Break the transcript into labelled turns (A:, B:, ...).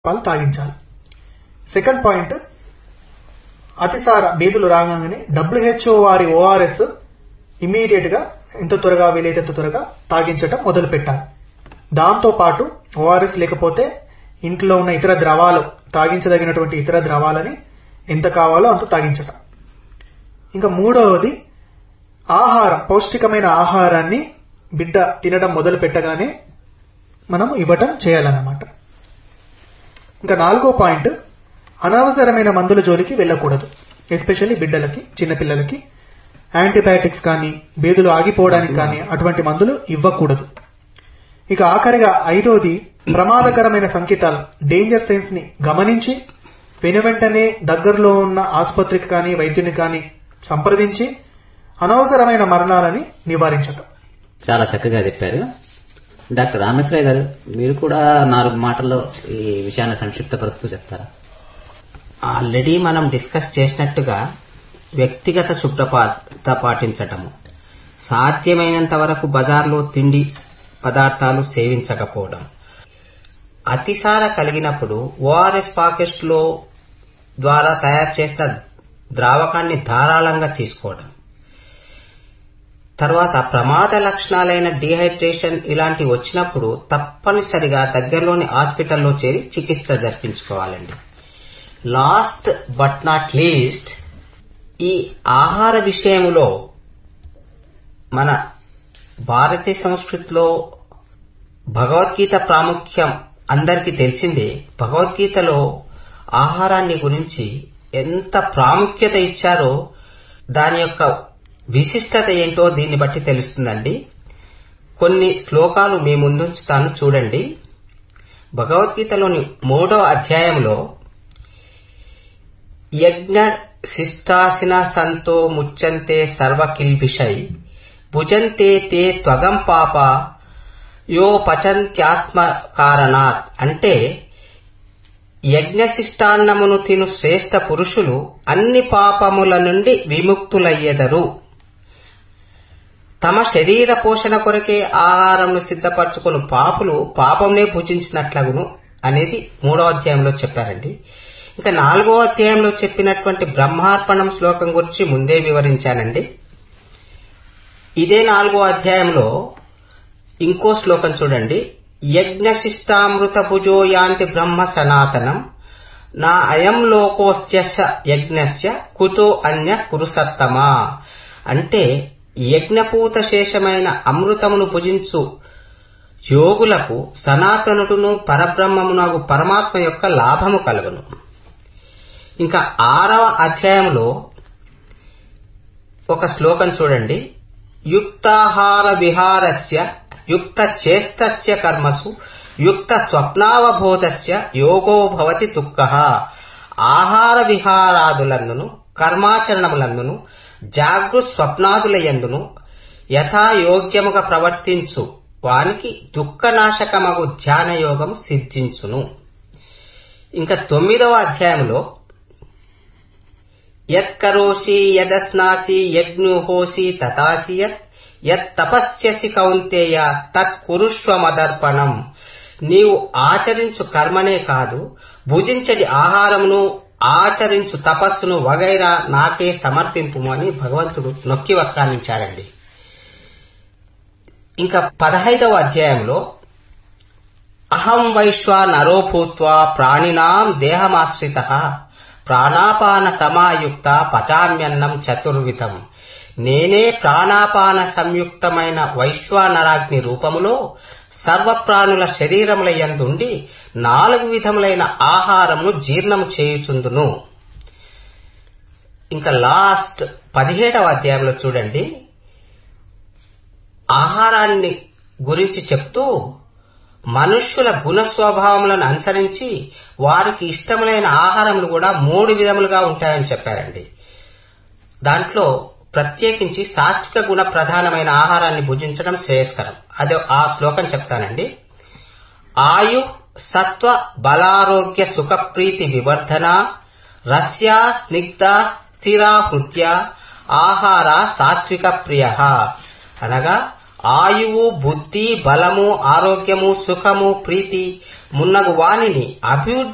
A: పాలు తాగించాలి second point అతిసార బీదులు రాగానే WHO వారి ఓఆర్ఎస్ ఇమీడియట్ గా ఎంత త్వరగా వీలైతే అంత త్వరగా తాగించటం మొదలు పెట్టాలి దాంతో పాటు ఓఆర్ఎస్ లేకపోతే ఇంట్లో ఉన్న ఇతర ద్రవాలు తాగించదగినటువంటి ఇతర ద్రవాలని ఎంత కావాలో అంత తాగించటం ఇంకా మూడవది ఆహారం పౌష్టికమైన ఆహారాన్ని బిడ్డ తినడం మొదలు పెట్టగానే మనం ఇవ్వటం చేయాలన్నమాట ఇంకా నాలుగో పాయింట్ అనవసరమైన మందుల జోలికి వెళ్ళకూడదు ఎస్పెషల్లీ బిడ్డలకి చిన్నపిల్లలకి యాంటీబయాటిక్స్ కానీ బేదులు ఆగిపోవడానికి కానీ అటువంటి మందులు ఇవ్వకూడదు ఇక ఆఖరిగా ఐదోది ప్రమాదకరమైన సంకేతాలు డేంజర్ సైన్స్ ని గమనించి వెను వెంటనే దగ్గరలో ఉన్న ఆసుపత్రికి కానీ వైద్యుని కానీ సంప్రదించి అనవసరమైన మరణాలని నివారించటం
B: చాలా చక్కగా చెప్పారు డాక్టర్ రామేశ్వరయ్య గారు మీరు కూడా నాలుగు మాటల్లో ఈ విషయాన్ని సంక్షిప్తపరుస్తూ చెప్తారా
C: ఆల్రెడీ మనం డిస్కస్ చేసినట్టుగా వ్యక్తిగత శుభ్రత పాటించటము సాధ్యమైనంత వరకు బజార్లో తిండి పదార్థాలు సేవించకపోవడం అతిసార కలిగినప్పుడు ఓఆర్ఎస్ పాకెట్స్లో ద్వారా తయారు చేసిన ద్రావకాన్ని ధారాళంగా తీసుకోవడం తర్వాత ప్రమాద లక్షణాలైన డిహైడ్రేషన్ ఇలాంటివి వచ్చినప్పుడు తప్పనిసరిగా దగ్గరలోని హాస్పిటల్లో చేరి చికిత్స జరిపించుకోవాలండి లాస్ట్ బట్ నాట్ లీస్ట్ ఈ ఆహార విషయంలో మన భారతీయ సంస్కృతిలో భగవద్గీత ప్రాముఖ్యం అందరికీ తెలిసిందే భగవద్గీతలో ఆహారాన్ని గురించి ఎంత ప్రాముఖ్యత ఇచ్చారో దాని యొక్క విశిష్టత ఏంటో దీన్ని బట్టి తెలుస్తుందండి కొన్ని శ్లోకాలు మీ ముందుంచుతాను చూడండి భగవద్గీతలోని మూడవ అధ్యాయంలో యజ్ఞ శిష్టాసిన సంతో ముచ్చంతే సర్వకిల్బిషై భుజంతే తే త్వగం పాప యో పచంత్యాత్మ కారణాత్ అంటే యజ్ఞశిష్టాన్నమును తిను శ్రేష్ఠ పురుషులు అన్ని పాపముల నుండి విముక్తులయ్యెదరు తమ శరీర పోషణ కొరకే ఆహారంను సిద్ధపరచుకుని పాపులు పాపంనే భుజించినట్లగును అనేది మూడో అధ్యాయంలో చెప్పారండి ఇంకా నాలుగో అధ్యాయంలో చెప్పినటువంటి బ్రహ్మార్పణం శ్లోకం గురించి ముందే వివరించానండి ఇదే నాలుగో అధ్యాయంలో ఇంకో శ్లోకం చూడండి యజ్ఞశిష్టామృత భుజో యాంతి బ్రహ్మ సనాతనం నా అయం లోకోస్య యజ్ఞస్య కుతో అన్య కురుసత్తమా అంటే యజ్ఞపూత శేషమైన అమృతమును భుజించు యోగులకు సనాతనుడును పరబ్రహ్మమునగు పరమాత్మ యొక్క లాభము కలుగును ఇంకా ఆరవ అధ్యాయంలో ఒక శ్లోకం చూడండి యుక్తాహార విహారస్య యుక్త చేష్టస్య కర్మసు యుక్త స్వప్నావబోధస్య యోగో భవతి దుఃఖ ఆహార విహారాదులందును కర్మాచరణములందును జాగృత్ స్వప్నాదులయందును యథాయోగ్యముగా ప్రవర్తించు వానికి దుఃఖనాశకమగు ధ్యాన యోగము సిద్ధించును ఇంకా తొమ్మిదవ అధ్యాయంలో యత్కరోషి యదస్నాసి యజ్ఞుహోసి తథాసి యత్ యత్ తపస్యసి కౌంతేయ తత్ కురుష్వమదర్పణం నీవు ఆచరించు కర్మనే కాదు భుజించడి ఆహారమును ఆచరించు తపస్సును వగైరా నాకే సమర్పింపు అని భగవంతుడు నొక్కి వక్రానించారండి ఇంకా పదహైదవ అధ్యాయంలో అహం వైశ్వా నరోభూత్వా ప్రాణినాం దేహమాశ్రిత ప్రాణాపాన సమాయుక్త పచామ్యన్నం చతుర్విధం నేనే ప్రాణాపాన సంయుక్తమైన వైశ్వానరాగ్ని రూపములో సర్వప్రాణుల శరీరముల యందుండి నాలుగు విధములైన ఆహారమును జీర్ణము చేయుచుందును ఇంకా లాస్ట్ పదిహేడవ అధ్యాయంలో చూడండి ఆహారాన్ని గురించి చెప్తూ మనుష్యుల గుణ స్వభావములను అనుసరించి వారికి ఇష్టములైన ఆహారములు కూడా మూడు విధములుగా ఉంటాయని చెప్పారండి దాంట్లో ప్రత్యేకించి సాత్విక గుణ ప్రధానమైన ఆహారాన్ని భుజించడం శ్రేయస్కరం అదే ఆ శ్లోకం చెప్తానండి ఆయు సత్వ బలారోగ్య సుఖప్రీతి వివర్ధన రస్య స్నిగ్ధ స్థిర హృత్య ఆహార సాత్విక ప్రియ అనగా ఆయువు బుద్ధి బలము ఆరోగ్యము సుఖము ప్రీతి మున్నగు వానిని అభివృద్ధి